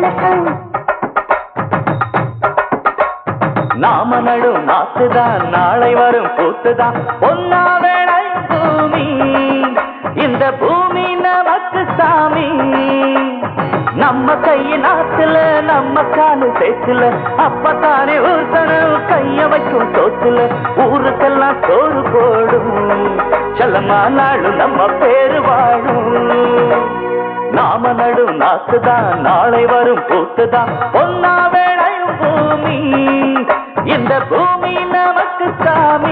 நடக்கும் நாம நடும் நாத்துதான் நாளை வரும் கூத்துதான் பொன்னா வேளையும் பூமி இந்த பூமி நமக்கு சாமி நம்ம கைய நாத்துல நம்ம காலு சேத்துல அப்பத்தானே ஊசனம் கைய வைக்கும் சோத்துல ஊருக்கெல்லாம் சோறு போடும் செல்லமா நாளும் நம்ம பேரு வாழும் நாம நடும் நாத்துதான் நாளை வரும் பூத்துதான் பொன்னா வேளையும் பூமி இந்த பூமி நமக்கு சாமி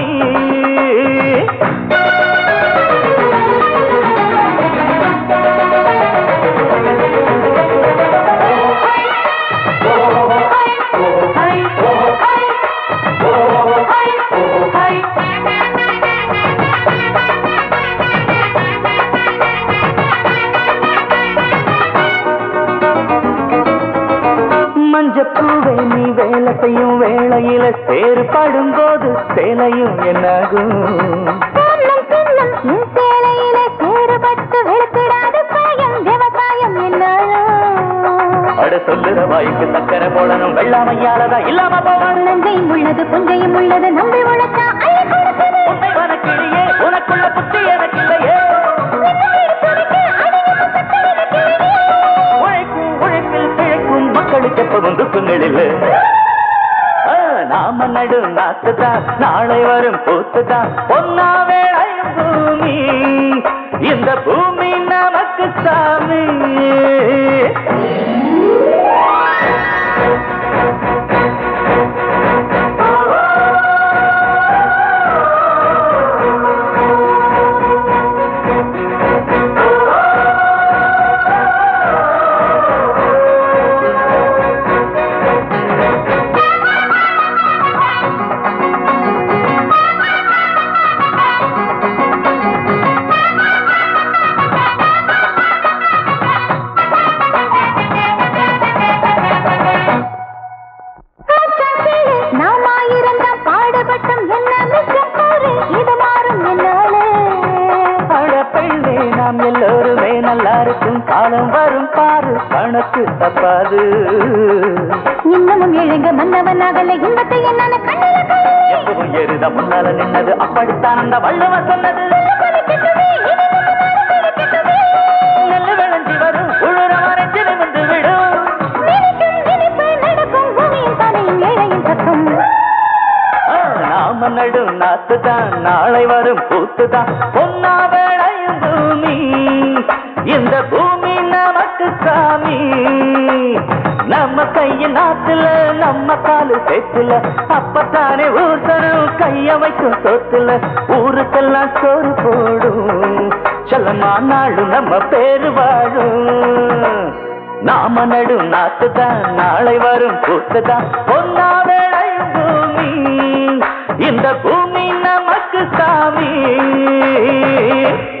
மஞ்சப்பூவே நீ வேலை செய்யும் வேளையில சேறு படும்போது சேலையும் என்னாகும் பின்னும் பின்னும் என் சேலையிலே சேறுபட்டு வெளுத்திடாது பயம் விவசாயம் என்னாலும் அட சொல்லுற வாய்க்கு சக்கரை போடணும் வெள்ளாமையாலதான் இல்லாம போவான் நஞ்சையும் உள்ளது புஞ்சையும் உள்ளது நம்பி உழைச்சா அள்ளி கொடுக்குது உண்மை வனக்கிளியே உனக்குள்ள புத்தி எனக்கு இல்லையே உழைக்கும் உழைப்பில் பிழைக்கும் மக்களுக்கு எப்பவும் துக்கங்களில் நாம நடு நாத்துதான் நாளை வரும் பூத்துதான் பொன்னா வேளையும் பூமி இந்த பூமி நமக்கு சாமி நாமாயிருந்தாம் பாடுபட்டும் என்ன மிச்சம் கூறு இது மாறும் என்னாலே அட பெண்ணே நாம் எல்லோருமே நல்லா இருக்கும் காலம் வரும் பாரு கணக்கு தப்பாது இன்னமும் எழுங்க மன்னவன் அகல இன்பத்தை என்னன்னு கண்ணில கண்டு எப்பவும் எருத முன்னால நின்னது அப்படித்தான் அந்த வள்ளுவ சொன்னது நெல்லு விளைஞ்சி வரும் உழுற மறைஞ்சு வந்து விடும் நினைக்கும் நினைப்பு நடக்கும் பூமியின் தலையும் ஏழையின் சத்தம் ஆ, நாம நடும் நாத்துதான் நாளை வரும் பூத்துதான் பொன்னா வேளையும் பூமி இந்த பூமி நமக்கு சாமி நம்ம கைய நாத்துல நம்ம காலு சேத்துல அப்பத்தானே ஊசனம் கைய வைக்கும் சொத்துல ஊருக்கெல்லாம் சோறு போடும் செல்லமா நாளும் நம்ம பேரு வாழும் நாம நடும் நாத்துதான் நாளை வரும் பூத்துதான் பொன்னா வேளையும் பூமி இந்த பூமி நமக்கு சாமி